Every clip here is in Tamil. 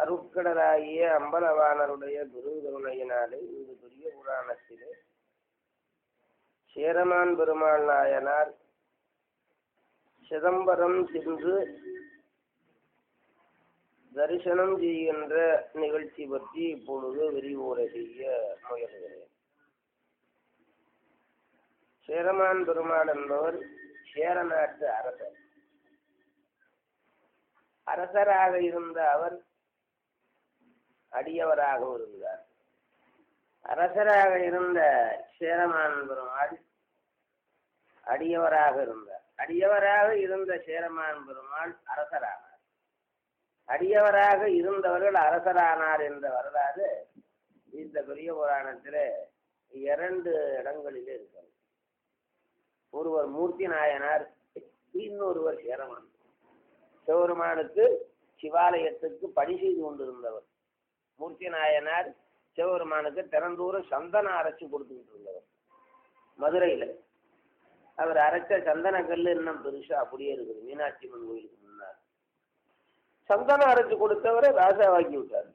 அருட்கடலாகிய அம்பலவாணருடைய பெருங்கருணையினாலே இந்த பெரிய புராணத்திலே சேரமான் பெருமாள் நாயனார் சிதம்பரம் சென்று தரிசனம் செய்கின்ற நிகழ்ச்சி பற்றி இப்பொழுது விரிவுரை செய்ய முயல்கிறேன் சேரமான் பெருமாள் என்பவர் சேர நாட்டு அரசர் அரசராக இருந்த அவர் அடியவராகவும் இருந்தார் அரசராக இருந்த சேரமான் பெருமாள் அடியவராக இருந்தார் அடியவராக இருந்த சேரமான் பெருமாள் அரசரானார் அடியவராக இருந்தவர்கள் அரசரானார் என்ற வரலாறு இந்த பெரிய புராணத்தில் இரண்டு இடங்களிலே இருக்கிறது ஒருவர் மூர்த்தி நாயனார் இன்னொருவர் சேரமான் சிவபெருமானுக்கு சிவாலயத்துக்கு பணி செய்து கொண்டிருந்தவர் மூர்த்தி நாயனார் சிவபெருமானுக்கு திறந்தூர சந்தனம் அரைச்சு கொடுத்துக்கிட்டு இருந்தவர் மதுரையில் அவர் அரைச்ச சந்தன கல் இன்னும் பெருசா அப்படியே இருக்குது மீனாட்சி அம்மன் கோயிலுக்கு முன்னார் சந்தனம் அரைச்சு கொடுத்தவரை ராஜாவாக்கி விட்டார்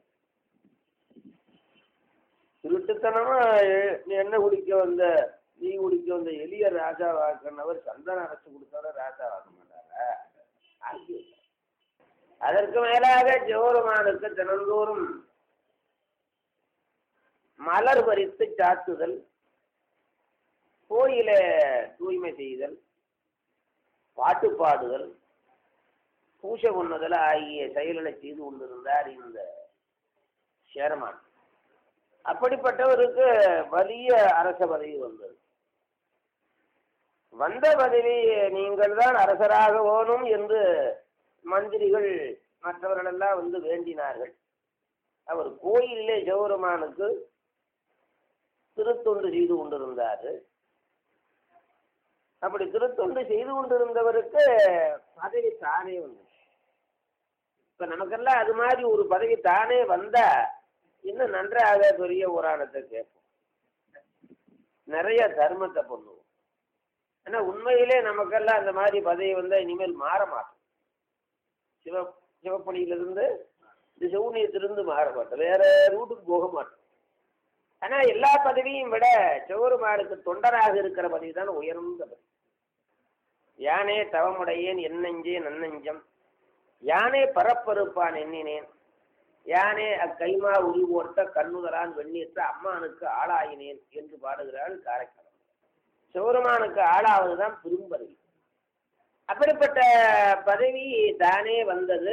திருட்டுத்தனமா எண்ணெய் குடிக்க வந்த நீ குடிக்க வந்த எளிய ராஜாவாக்குனவர் சந்தனம் அரைச்சு கொடுத்தவரை ராஜாவாக்க மாட்டாரா ஆக்கி விட்டார் அதற்கு மேலாக ஜோருமானுக்கு தினந்தோறும் மலர் பறித்து சாத்துதல் கோயில தூய்மை செய்தல் பாட்டு பாடுதல் பூஜை பண்ணுதல் ஆகிய செயல்களை செய்து கொண்டிருந்தார் இந்த சேரமான் அப்படிப்பட்டவருக்கு வலிய அரச பதவி வந்தது வந்த பதவி நீங்கள் தான் அரசராக வேணும் என்று மந்திரிகள் மற்றவர்களெல்லாம் வந்து வேண்டினார்கள் அவர் கோயிலே ஜெவருமானுக்கு திருத்தொண்டு செய்து கொண்டிருந்தார் அப்படி திருத்தொண்டு செய்து கொண்டிருந்தவருக்கு பதவி தானே வந்து இப்ப நமக்கெல்லாம் அது மாதிரி ஒரு பதவி தானே வந்தா இன்னும் நன்றாக பெரிய புராணத்தை கேட்போம் நிறைய தர்மத்தை பண்ணுவோம் ஏன்னா உண்மையிலே நமக்கெல்லாம் அந்த மாதிரி பதவி வந்தா இனிமேல் மாற மாட்டோம் சிவ சிவப்பணியிலிருந்து இந்த செவுனியத்திலிருந்து மாற மாட்டோம் வேற ரூட்டுக்கு போக மாட்டோம் ஆனா எல்லா பதவியும் விட சிவருமானுக்கு தொண்டராக இருக்கிற பதவி தான் உயர்ந்த பதவி யானே தவமுடையேன் என்னஞ்சே நன்னஞ்சம் யானே பரப்பறுப்பான் எண்ணினேன் யானே அக்கைமா உரி ஓர்த்த கண்ணுதலான் வெண்ணீர்த்த அம்மானுக்கு ஆளாயினேன் என்று பாடுகிறாள் காரைக்காலம் சிவருமானுக்கு ஆளாவதுதான் பெரும்பதவி அப்படிப்பட்ட பதவி தானே வந்தது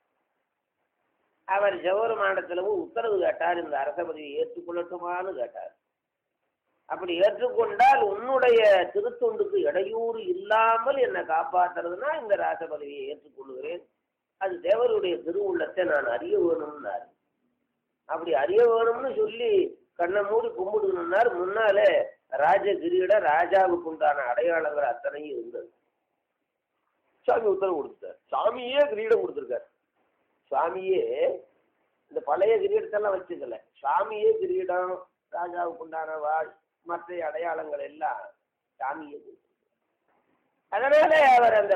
அவர் ஜவஹர்மானத்திலவும் உத்தரவு கேட்டார் இந்த அரச பதவியை ஏற்றுக்கொள்ளட்டுமான்னு கேட்டார் அப்படி ஏற்றுக்கொண்டால் உன்னுடைய திருத்தொண்டுக்கு இடையூறு இல்லாமல் என்னை காப்பாற்றுறதுனா இந்த ராச பதவியை ஏற்றுக்கொள்கிறேன் அது தேவருடைய திருவுள்ளத்தை நான் அறிய வேணும்னார் அப்படி அறிய வேணும்னு சொல்லி கண்ணை மூடி கும்பிடுனார் முன்னாலே ராஜ கிரீட ராஜாவுக்கு உண்டான அடையாளங்கள் அத்தனையும் இருந்தது சாமி உத்தரவு கொடுத்தார் சாமியே கிரீடம் கொடுத்துருக்காரு சாமியே இந்த பழைய கிரீடத்தெல்லாம் வச்சுக்கல சாமியே கிரீடம் ராஜாவுக்கு உண்டான வாழ் மற்ற அடையாளங்கள் எல்லாம் சாமியே அதனால அவர் அந்த